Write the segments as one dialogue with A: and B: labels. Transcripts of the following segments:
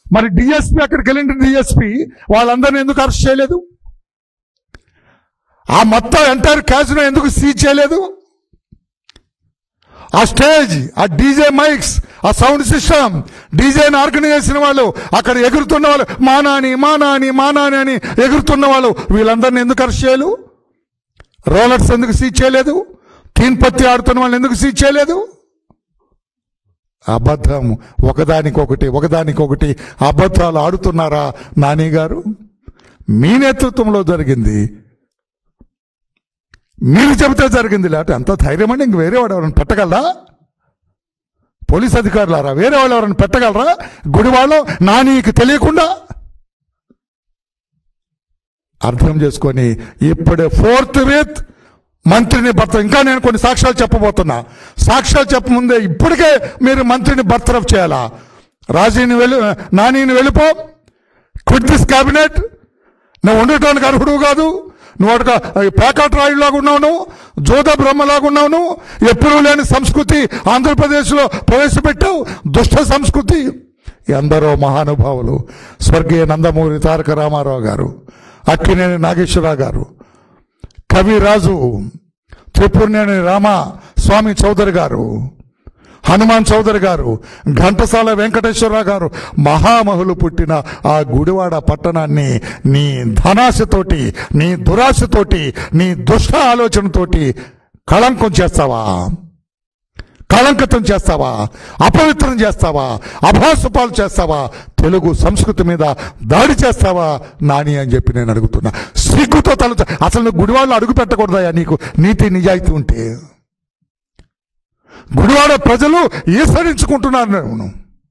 A: మరి డిఎస్పి అక్కడికి వెళ్ళిన డిఎస్పి వాళ్ళందరిని ఎందుకు అరెస్ట్ చేయలేదు ఆ మొత్తం ఎంటైర్ క్యాసినో ఎందుకు సీజ్ చేయలేదు ఆ స్టేజ్ ఆ డీజే మైక్స్ ఆ సౌండ్ సిస్టమ్ డీజేని ఆర్గనైజ్ చేసిన వాళ్ళు అక్కడ ఎగురుతున్న వాళ్ళు మానాని మానాని మానాని అని ఎగురుతున్న వాళ్ళు వీళ్ళందరిని ఎందుకు అరెస్ట్ చేయలేదు రోలర్స్ ఎందుకు సీజ్ చేయలేదు తీన్ పత్తి ఆడుతున్న వాళ్ళని ఎందుకు సీజ్ చేయలేదు అబద్ధం ఒకదానికొకటి ఒకదానికొకటి అబద్ధాలు ఆడుతున్నారా నాని గారు మీ నేతృత్వంలో జరిగింది మీరు చెబితే జరిగింది లేకపోతే అంత ధైర్యం అంటే ఇంక వేరే వాడు ఎవరైనా పెట్టగలరా పోలీస్ అధికారులారా వేరే వాళ్ళు ఎవరైనా పెట్టగలరా గుడివాళ్ళు నానికి తెలియకుండా అర్థం చేసుకొని ఇప్పుడే ఫోర్త్ విత్ మంత్రిని భర్త ఇంకా నేను కొన్ని సాక్ష్యాలు చెప్పబోతున్నా సాక్ష్యాలు చెప్పముందే ఇప్పటికే మీరు మంత్రిని బర్తరఫ్ చేయాలా రాజీని వెళ్ళి నానిని వెళ్ళిపో క్విట్ దిస్ క్యాబినెట్ నువ్వు ఉండటానికి అర్హుడు కాదు నువ్వు ఒక ప్యాకాట్ రాయులాగా ఉన్నావు నువ్వు జోధ బ్రహ్మలాగా ఉన్నావు నువ్వు ఎప్పుడూ లేని సంస్కృతి ఆంధ్రప్రదేశ్లో ప్రవేశపెట్టావు దుష్ట సంస్కృతి ఎందరో మహానుభావులు స్వర్గీయ నందమూరి తారక రామారావు గారు అక్కినేని నాగేశ్వరరావు గారు కవిరాజు త్రిపురనేని రామ స్వామి చౌదరి గారు హనుమాన్ చౌదరి గారు ఘంటసాల వెంకటేశ్వరరావు గారు మహామహులు పుట్టిన ఆ గుడివాడ పట్టణాన్ని నీ ధనాశతోటి నీ దురాశతోటి నీ దుష్ట ఆలోచనతోటి కళంకం చేస్తావా కళంకితం చేస్తావా అపవిత్రం చేస్తావా అభాసుపాలు చేస్తావా తెలుగు సంస్కృతి మీద దాడి చేస్తావా నాని అని చెప్పి నేను అడుగుతున్నా సిగ్గుతో తల అసలు నువ్వు గుడివాళ్ళు అడుగు పెట్టకూడదయా నీకు నీతి నిజాయితీ ఉంటే గుడివాడ ప్రజలు ఈసరించుకుంటున్నారు నేను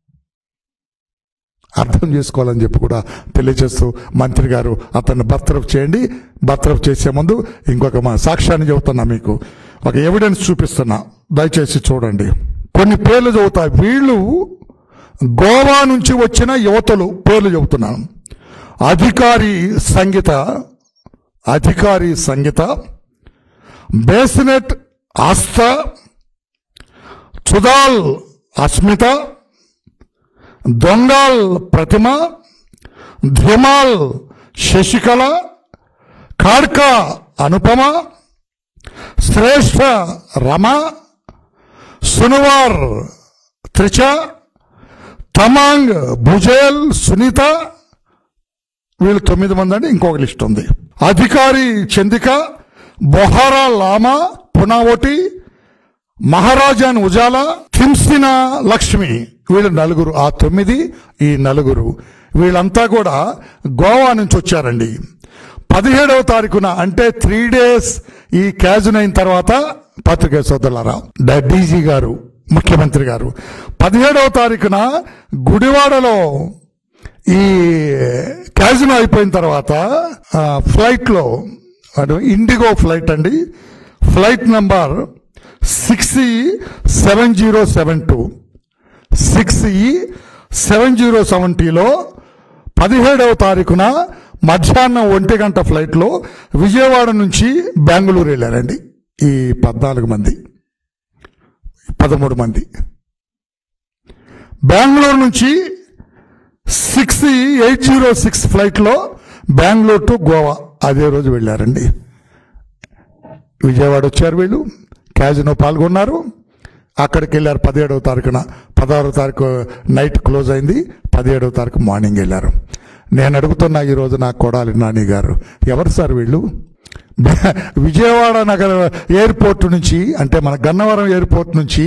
A: అర్థం చేసుకోవాలని చెప్పి కూడా తెలియజేస్తూ మంత్రి గారు అతన్ని బర్తరఫ్ చేయండి బర్తరఫ్ చేసే ముందు ఇంకొక మా సాక్ష్యాన్ని చెబుతున్నా మీకు ఒక ఎవిడెన్స్ చూపిస్తున్నా దయచేసి చూడండి కొన్ని పేర్లు చదువుతా వీళ్ళు గోవా నుంచి వచ్చిన యువతలు పేర్లు చెబుతున్నాను అధికారి సంగీత అధికారి సంగీత బేసినెట్ ఆస్థ చుదాల్ అస్మిత దొంగాల్ ప్రతిమ ధిమాల్ శశికళ కాడ్క అనుపమ శ్రేష్ఠ రమ సునువార్ త్రిచ తమాంగ్ భుజేల్ సునీత వీళ్ళు తొమ్మిది మంది అండి ఇంకొక లిస్ట్ ఉంది అధికారి చందిక బొహారా లామా పునావోటి మహారాజాన్ ఉజాల కింసిన లక్ష్మి వీళ్ళు నలుగురు ఆ తొమ్మిది ఈ నలుగురు వీళ్ళంతా కూడా గోవా నుంచి వచ్చారండి పదిహేడవ తారీఖున అంటే త్రీ డేస్ ఈ క్యాజున్ అయిన తర్వాత పత్రికా సోదరులారా డ- డీజీ గారు ముఖ్యమంత్రి గారు పదిహేడవ తారీఖున గుడివాడలో ఈ క్యాజినో అయిపోయిన తర్వాత ఆ, ఫ్లైట్లో అటు ఇండిగో ఫ్లైట్ అండి flight number six E seven zero seven two six E seven zero సెవెంటీలో పదిహేడవ తారీఖున మధ్యాహ్నం ఒంటి గంట ఫ్లైట్లో విజయవాడ నుంచి బెంగళూరు వెళ్ళారండి ఈ పద్నాలుగు మంది పదమూడు మంది బెంగళూరు నుంచి సిక్స్ ఎయిట్ జీరో సిక్స్ ఫ్లైట్లో బెంగళూరు టు గోవా అదే రోజు వెళ్ళారండి విజయవాడ వచ్చారు వీళ్ళు క్యాజినో పాల్గొన్నారు అక్కడికి వెళ్ళారు పదిహేడవ తారీఖున పదహారవ తారీఖు నైట్ క్లోజ్ అయింది పదిహేడవ తారీఖు మార్నింగ్ వెళ్ళారు నేను అడుగుతున్నా ఈరోజు నాకు కొడాలి నాని గారు ఎవరు సార్ వీళ్ళు విజయవాడ నగర ఎయిర్పోర్ట్ నుంచి అంటే మన గన్నవరం ఎయిర్పోర్ట్ నుంచి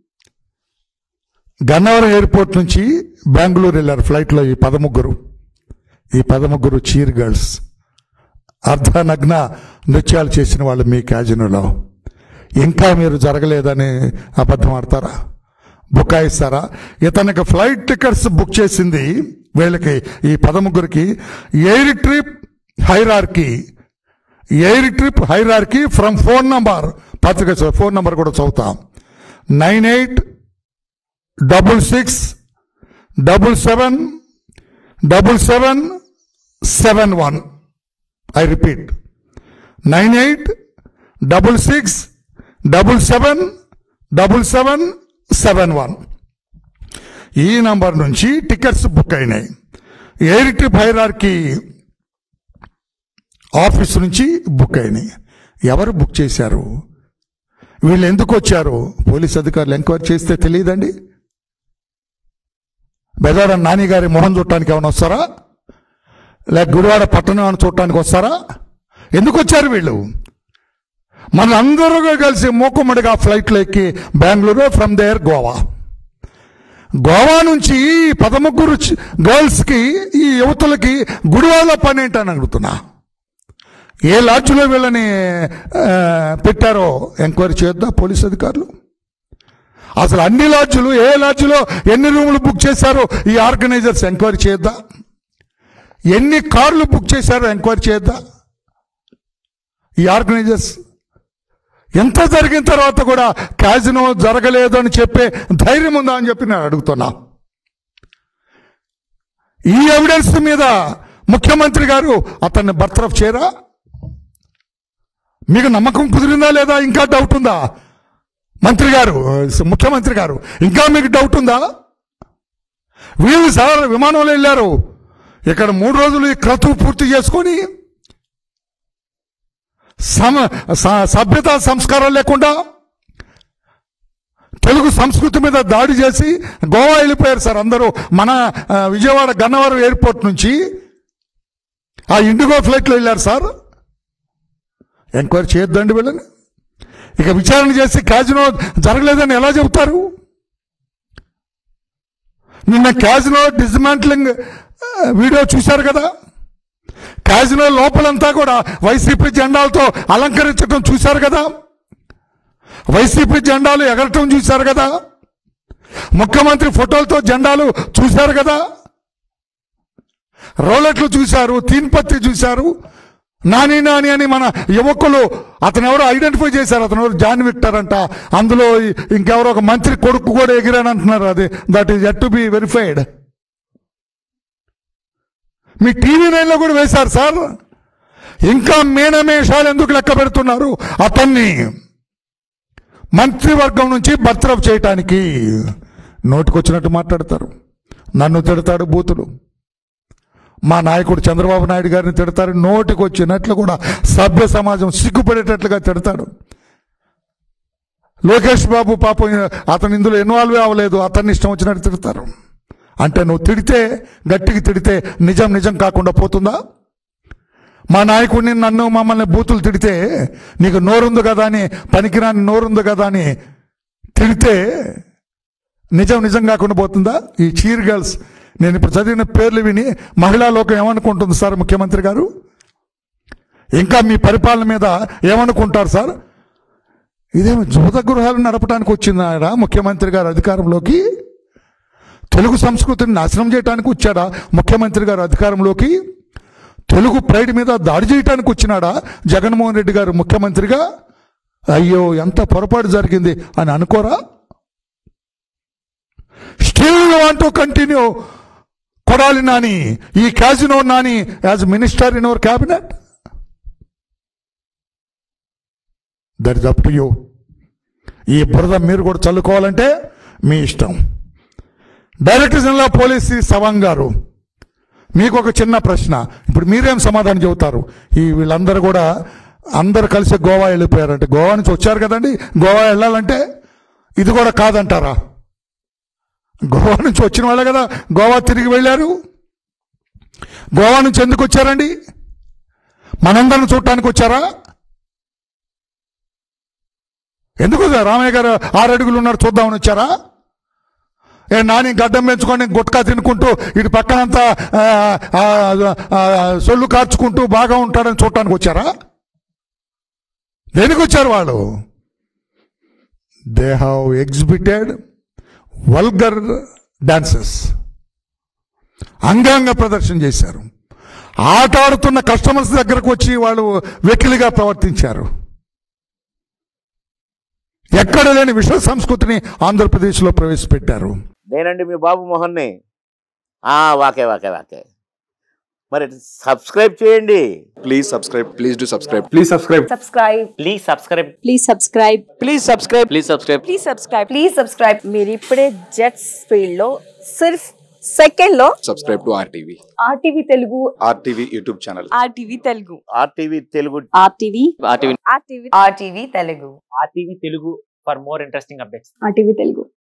A: గన్నవరం ఎయిర్పోర్ట్ నుంచి బెంగళూరు వెళ్ళారు ఫ్లైట్లో ఈ పదముగ్గురు ఈ పదముగ్గురు చీర్ గర్ల్స్ అర్ధనగ్న నృత్యాలు చేసిన వాళ్ళు మీ క్యాజినోలో ఇంకా మీరు జరగలేదని అబద్ధం ఆడతారా బుకాయిస్తారా ఇతనికి ఫ్లైట్ టికెట్స్ బుక్ చేసింది వీళ్ళకి ఈ పదముగ్గురికి air trip hierarchy air trip hierarchy from phone number పత్రిక ఫోన్ నంబర్ కూడా చదువుతాం nine eight double six double seven double seven seven one I repeat nine eight double six double seven double seven seven one ఈ number నుంచి tickets book అయినాయి air trip hierarchy office నుంచి book అయినాయి ఎవరు book చేశారు వీళ్ళు ఎందుకు వచ్చారు పోలీస్ అధికారులు ఎంక్వైరీ చేస్తే తెలియదండి బెదారం నాని గారి మొహం చూడటానికి ఏమైనా వస్తారా లేక గుడివాడ పట్టణం అని చూడటానికి వస్తారా ఎందుకు వచ్చారు వీళ్ళు మన అందరూ కలిసి మూకుమ్మడిగా ఫ్లైట్లో ఎక్కి బెంగళూరు ఫ్రమ్ దేర్ గోవా గోవా నుంచి ఈ పదముగ్గురు చి- గర్ల్స్కి ఈ యువతులకి గుడివాడ పని ఏంటని అడుగుతున్నా ఏ లాడ్జ్లో వీళ్ళని ఆ, పెట్టారో ఎంక్వైరీ చేద్దా పోలీస్ అధికారులు అసలు అన్ని లాడ్జులు ఏ లాడ్జ్లో ఎన్ని రూములు బుక్ చేశారో ఈ ఆర్గనైజర్స్ ఎంక్వైరీ చేద్దా ఎన్ని కార్లు బుక్ చేశారో ఎంక్వైరీ చేద్దా ఈ ఆర్గనైజర్స్ ఎంత జరిగిన తర్వాత కూడా క్యాజినో జరగలేదు అని చెప్పే ధైర్యం ఉందా అని చెప్పి నేను అడుగుతున్నా ఈ ఎవిడెన్స్ మీద ముఖ్యమంత్రి గారు అతన్ని బర్తరఫ్ చేయరా మీకు నమ్మకం కుదిరిందా లేదా ఇంకా డౌట్ ఉందా మంత్రి గారు ముఖ్యమంత్రి గారు ఇంకా మీకు డౌట్ ఉందా వీళ్ళు సార్ విమానంలో వెళ్ళారు ఇక్కడ మూడు రోజులు ఈ క్రతువు పూర్తి చేసుకొని సమ స- సభ్యత సంస్కారం లేకుండా తెలుగు సంస్కృతి మీద దాడి చేసి గోవా వెళ్ళిపోయారు సార్ అందరూ మన ఆ, విజయవాడ గన్నవరం ఎయిర్పోర్ట్ నుంచి ఆ ఇండిగో ఫ్లైట్లో వెళ్ళారు సార్ ఎంక్వైరీ చేయొద్దండి వీళ్ళని ఇక విచారణ చేసి క్యాజినో జరగలేదని ఎలా చెబుతారు నిన్న క్యాజినో డిస్మాంట్లింగ్ ఆ, వీడియో చూశారు కదా క్యాజినో లోపలంతా కూడా వైసీపీ జెండాలతో అలంకరించడం చూశారు కదా వైసీపీ జెండాలు ఎగరటం చూశారు కదా ముఖ్యమంత్రి ఫోటోలతో జెండాలు చూశారు కదా రోలెట్లు చూశారు తీన్పత్తి చూశారు నాని నాని అని మన యువకులు అతను ఎవరో ఐడెంటిఫై చేశారు అతను ఎవరు జాన్ విక్టర్ అంట అందులో ఇంకెవరో ఒక మంత్రి కొడుకు కూడా ఎగిరాని అంటున్నారు అది that is yet to be verified మీ టీవీ నైన్లో కూడా వేశారు సార్ ఇంకా మేనమేషాలు ఎందుకు లెక్క పెడుతున్నారు అతన్ని మంత్రివర్గం నుంచి బర్తరఫ్ చేయటానికి నోటికొచ్చినట్టు మాట్లాడతారు నన్ను తిడతాడు బూతులు మా నాయకుడు చంద్రబాబు నాయుడు గారిని తిడతారు నోటికి వచ్చినట్లు కూడా సభ్య సమాజం సిగ్గుపడేటట్లుగా తిడతాడు లోకేష్ బాబు పాపం అతను ఇందులో ఇన్వాల్వ్ అవ్వలేదు అతన్ని ఇష్టం వచ్చినట్టు తిడతారు అంటే నువ్వు తిడితే గట్టికి తిడితే నిజం నిజం కాకుండా పోతుందా మా నాయకుడిని నన్ను మమ్మల్ని బూతులు తిడితే నీకు నోరుంది కదా అని పనికిరాని నోరుంది కదా అని తిడితే నిజం నిజం కాకుండా పోతుందా ఈ చీర్ గర్ల్స్ నేను ఇప్పుడు చదివిన పేర్లు విని మహిళా లోకం ఏమనుకుంటుంది సార్ ముఖ్యమంత్రి గారు ఇంకా మీ పరిపాలన మీద ఏమనుకుంటారు సార్ ఇదేమో జూత గృహాలు నడపడానికి వచ్చిందా ముఖ్యమంత్రి గారు అధికారంలోకి తెలుగు సంస్కృతిని నాశనం చేయడానికి వచ్చాడా ముఖ్యమంత్రి గారు అధికారంలోకి తెలుగు ప్రైడ్ మీద దాడి చేయడానికి వచ్చినాడా జగన్మోహన్ రెడ్డి గారు ముఖ్యమంత్రిగా అయ్యో ఎంత పొరపాటు జరిగింది అని అనుకోరా still want to continue Kodali Nani ఈ casino Nani as minister in our cabinet that is up to you ఈ బురద మీరు కూడా చల్లుకోవాలంటే మీ ఇష్టం director general of police Shri Sawang గారు మీకు ఒక చిన్న ప్రశ్న ఇప్పుడు మీరేం సమాధానం చెబుతారు ఈ వీళ్ళందరూ కూడా అందరు కలిసి గోవా వెళ్ళిపోయారంటే గోవా నుంచి వచ్చారు కదండి గోవా వెళ్ళాలంటే ఇది కూడా కాదంటారా గోవా నుంచి వచ్చిన వాళ్ళే కదా గోవా తిరిగి వెళ్ళారు గోవా నుంచి ఎందుకు వచ్చారండి మనందరం చూడటానికి వచ్చారా ఎందుకు వచ్చారు? రామయ్య గారు ఆరు అడుగులు ఉన్నారు చూద్దామని వచ్చారా ఏ నాని గడ్డం పెంచుకొని గుట్కా తినుకుంటూ ఇటు పక్కనంతా ఆ, ఆ, ఆ, సొల్లు కార్చుకుంటూ బాగా ఉంటాడని చూడటానికి వచ్చారా దేనికి వచ్చారు వాళ్ళు they have exhibited vulgar dances అంగాంగ ప్రదర్శన చేశారు ఆట ఆడుతున్న కస్టమర్స్ దగ్గరకు వచ్చి వాళ్ళు వెకిలిగా ప్రవర్తించారు ఎక్కడ లేని విశ్వ సంస్కృతిని ఆంధ్రప్రదేశ్లో ప్రవేశపెట్టారు
B: నేనండి మీ బాబు మోహన్ని ఆ, వాకే వాకే వాకే మరి సబ్స్క్రైబ్ చేయండి
C: Please subscribe. Please do subscribe.
D: Please subscribe.
E: subscribe
F: please subscribe
G: Please subscribe.
F: Please subscribe please subscribe
E: please subscribe please subscribe మీరు ఇప్పుడే జెట్స్ ఫీల్డ్ లో సిర్ఫ్ సెకండ్ లో
C: Subscribe to RTV.
E: RTV Telugu
C: RTV YouTube channel.
E: RTV Telugu
B: RTV Telugu
G: RTV.
F: RTV
E: RTV RTV Telugu
F: RTV Telugu for more interesting updates
G: RTV Telugu.